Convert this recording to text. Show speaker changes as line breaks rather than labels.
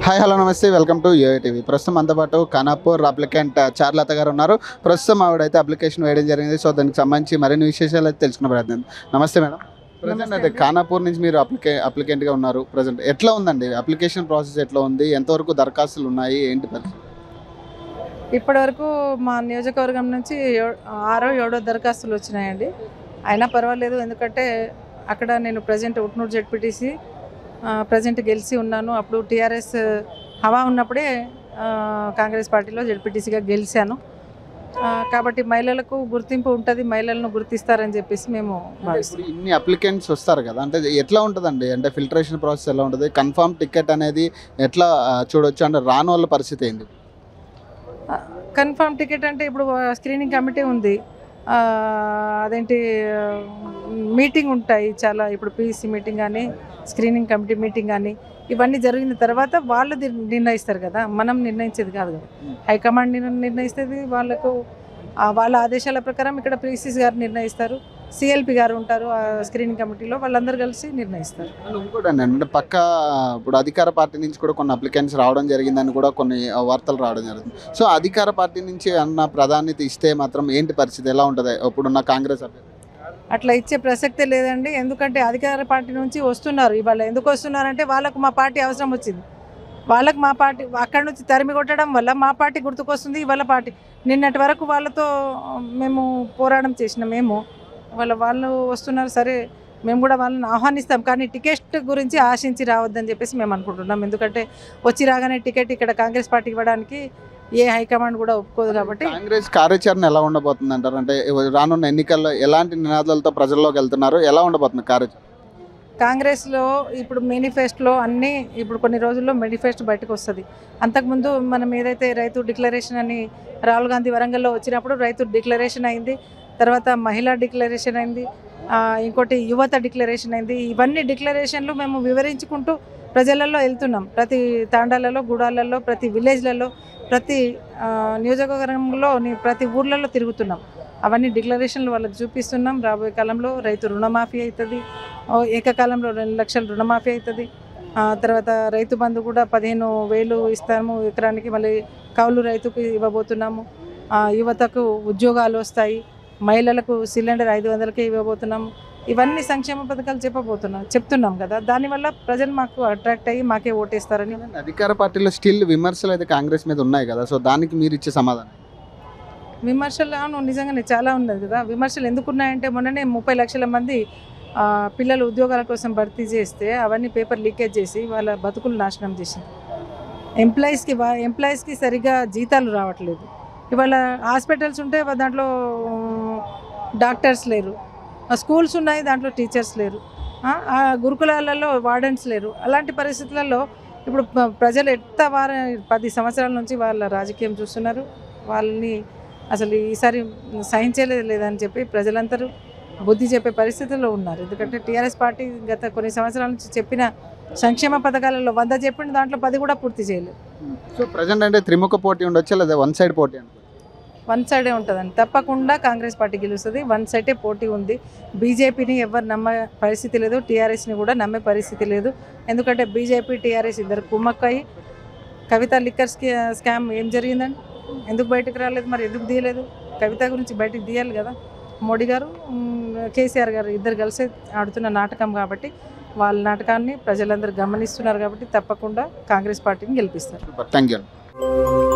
hi hello నమస్తే welcome to TV ప్రస్తుతం మనతో పాటు ఖానాపూర్ అప్లికెంట్ చార్లత గారు ఉన్నారు ప్రస్తుతం ఆవిడైతే అప్లికేషన్ వేయడం జరిగింది సో దానికి సంబంధించి మరిన్ని విశేషాలు అయితే తెలుసుకునే ప్రయత్నం నమస్తే మేడం ప్రజెంట్ అయితే ఖానాపూర్ నుంచి మీరు అప్లికే అప్లికెంట్గా ఉన్నారు ప్రజెంట్ ఎట్లా ఉందండి అప్లికేషన్ ప్రాసెస్ ఎట్లా ఉంది ఎంతవరకు దరఖాస్తులు ఉన్నాయి ఏంటి పరిస్థితి
ఇప్పటివరకు మా నియోజకవర్గం నుంచి ఏ- ఆరో ఏడో దరఖాస్తులు వచ్చినాయండి అయినా పర్వాలేదు ఎందుకంటే అక్కడ నేను ప్రజెంట్ ఉట్నూరు జెడ్పీటీసీ ప్రజెంట్ గెలిచి ఉన్నాను అప్పుడు టీఆర్ఎస్ హవా ఉన్నప్పుడే ఆ, కాంగ్రెస్ పార్టీలో జెడ్పీటీసీగా గెలిచాను ఆ, కాబట్టి మహిళలకు గుర్తింపు ఉంటుంది మహిళలను గుర్తిస్తారని చెప్పేసి మేము
అంటే
భావిస్తాం
ఇప్పుడు ఇన్ని అప్లికెంట్స్ వస్తారు కదా అంటే ఎట్లా ఉంటుందండి అంటే ఫిల్టరేషన్ ప్రాసెస్ ఎలా ఉంటుంది కన్ఫర్మ్ టికెట్ అనేది ఎట్లా ఆ, చూడొచ్చు అంటే రాని వాళ్ళ పరిస్థితి ఏంది
కన్ఫర్మ్ టికెట్ అంటే ఇప్పుడు స్క్రీనింగ్ కమిటీ ఉంది ఆ, అదేంటి మీటింగ్ ఉంటాయి చాలా ఇప్పుడు పీసీ మీటింగ్ కానీ స్క్రీనింగ్ కమిటీ మీటింగ్ కానీ ఇవన్నీ జరిగిన తర్వాత వాళ్ళు ది- నిర్ణయిస్తారు కదా మనం నిర్ణయించేది కాదు కదా హైకమాండ్ నిర్- నిర్ణయిస్తుంది వాళ్ళకు ఆ వాళ్ళ ఆదేశాల ప్రకారం ఇక్కడ ప్రీసీస్ గారు నిర్ణయిస్తారు సిఎల్పి గారు ఉంటారు ఆ స్క్రీనింగ్ కమిటీలో వాళ్ళందరూ కలిసి నిర్ణయిస్తారు
అండ్ ఇంకోటి అండి అంటే పక్క ఇప్పుడు అధికార పార్టీ నుంచి కూడా కొన్ని అప్లికెంట్స్ రావడం జరిగిందని కూడా కొన్ని ఆ, వార్తలు రావడం జరుగుతుంది సో అధికార పార్టీ నుంచి అన్న ప్రాధాన్యత ఇస్తే మాత్రం ఏంటి పరిస్థితి ఎలా ఉంటుంది ఇప్పుడున్న కాంగ్రెస్ అభ్యర్థి
అట్లా ఇచ్చే ప్రసక్తే లేదండి ఎందుకంటే అధికార పార్టీ నుంచి వస్తున్నారు ఇవాళ ఎందుకు వస్తున్నారంటే వాళ్ళకు మా పార్టీ అవసరం వచ్చింది వాళ్ళకు మా పార్టీ అక్కడ నుంచి తరిమి కొట్టడం వల్ల మా పార్టీ గుర్తుకొస్తుంది ఇవాళ పార్టీ నిన్నటి వరకు వాళ్ళతో మేము పోరాటం చేసిన మేము వాళ్ళ వాళ్ళు వస్తున్నారు సరే మేము కూడా వాళ్ళని ఆహ్వానిస్తాం కానీ టికెట్ గురించి ఆశించి రావద్దని చెప్పేసి మేము అనుకుంటున్నాం ఎందుకంటే వచ్చి రాగానే టికెట్ ఇక్కడ కాంగ్రెస్ పార్టీ ఇవ్వడానికి ఏ హైకమాండ్ కూడా ఒప్పుకోదు కాబట్టి
కాంగ్రెస్ కార్యాచరణ ఎలా ఉండబోతుంది అంటారు అంటే రానున్న ఎన్నికల్లో ఎలాంటి నినాదాలతో ప్రజల్లోకి వెళ్తున్నారు ఎలా ఉండబోతుంది కార్యాచరణ
కాంగ్రెస్లో ఇప్పుడు మేనిఫెస్టోలో అన్నీ ఇప్పుడు కొన్ని రోజుల్లో మేనిఫెస్టో బయటకు వస్తుంది అంతకుముందు మనం ఏదైతే రైతు డిక్లరేషన్ అని రాహుల్ గాంధీ వరంగల్లో వచ్చినప్పుడు రైతు డిక్లరేషన్ అయింది తర్వాత మహిళా డిక్లరేషన్ అయింది ఆ, ఇంకోటి యువత డిక్లరేషన్ అయింది ఇవన్నీ డిక్లరేషన్లు మేము వివరించుకుంటూ ప్రజలలో వెళ్తున్నాం ప్రతి తాండాలలో గూడాలలో ప్రతి విలేజ్లలో ప్రతి ఆ, నియోజకవర్గంలో ని- ప్రతి ఊర్లలో తిరుగుతున్నాం అవన్నీ డిక్లరేషన్లు వాళ్ళకి చూపిస్తున్నాం రాబోయే కాలంలో రైతు రుణమాఫీ అవుతుంది ఓ ఏకకాలంలో రెండు లక్షల రుణమాఫీ అవుతుంది ఆ తర్వాత రైతు బంధు కూడా పదిహేను వేలు ఇస్తాము ఎకరానికి మళ్ళీ కౌలు రైతుకు ఇవ్వబోతున్నాము ఆ, యువతకు ఉద్యోగాలు వస్తాయి మహిళలకు సిలిండర్ ఐదు వందలకే ఇవ్వబోతున్నాము ఇవన్నీ సంక్షేమ పథకాలు చెప్పబోతున్నాం చెప్తున్నాం కదా దానివల్ల ప్రజలు మాకు అట్రాక్ట్ అయ్యి మాకే ఓటేస్తారని
అధికార పార్టీలో స్టిల్ విమర్శలు అయితే కాంగ్రెస్ మీద ఉన్నాయి కదా సో దానికి మీరు ఇచ్చే సమాధానం
విమర్శలు అవును నిజంగానే చాలా ఉన్నది కదా విమర్శలు ఎందుకు ఉన్నాయంటే మొన్ననే ముప్పై లక్షల మంది ఆ, పిల్లలు ఉద్యోగాల కోసం భర్తీ చేస్తే అవన్నీ పేపర్ లీకేజ్ చేసి వాళ్ళ బతుకులు నాశనం చేసింది ఎంప్లాయీస్కి ఎంప్లాయీస్కి సరిగ్గా జీతాలు రావట్లేదు ఇవాళ హాస్పిటల్స్ ఉంటే వా- దాంట్లో డాక్టర్స్ లేరు ఆ, స్కూల్స్ ఉన్నాయి దాంట్లో టీచర్స్ లేరు ఆ, ఆ గురుకులాలలో వార్డెన్స్ లేరు అలాంటి పరిస్థితులలో ఇప్పుడు ప- ప్రజలు ఎంత వార పది సంవత్సరాల నుంచి వాళ్ళ రాజకీయం చూస్తున్నారు వాళ్ళని అసలు ఈసారి సహించలేదు లేదని చెప్పి ప్రజలందరూ బుద్ధి చెప్పే పరిస్థితుల్లో ఉన్నారు ఎందుకంటే టీఆర్ఎస్ పార్టీ గత కొన్ని సంవత్సరాల నుంచి చెప్పిన సంక్షేమ పథకాలలో వంద చెప్పిన దాంట్లో పది కూడా పూర్తి చేయలేదు
సో ప్రజెంట్ అంటే త్రిముఖ పోటీ ఉండొచ్చా లేదా వన్ సైడ్ పోటీ అనుకో
వన్ సైడే ఉంటుందండి తప్పకుండా కాంగ్రెస్ పార్టీ గెలుస్తుంది వన్ సైడే పోటీ ఉంది బీజేపీని ఎవరు నమ్మే పరిస్థితి లేదు టీఆర్ఎస్ని కూడా నమ్మే పరిస్థితి లేదు ఎందుకంటే బీజేపీ టీఆర్ఎస్ ఇద్దరు కుమ్మక్కయి కవిత లిక్కర్ స్కామ్ ఏం జరిగిందండి ఎందుకు బయటకు రాలేదు మరి ఎందుకు తీయలేదు కవిత గురించి బయటకు తీయాలి కదా మోడీ గారు మ్, కేసీఆర్ గారు ఇద్దరు కలిసి ఆడుతున్న నాటకం కాబట్టి వాళ్ళ నాటకాన్ని ప్రజలందరూ గమనిస్తున్నారు కాబట్టి తప్పకుండా కాంగ్రెస్ పార్టీని గెలిపిస్తారు
థ్యాంక్ యూ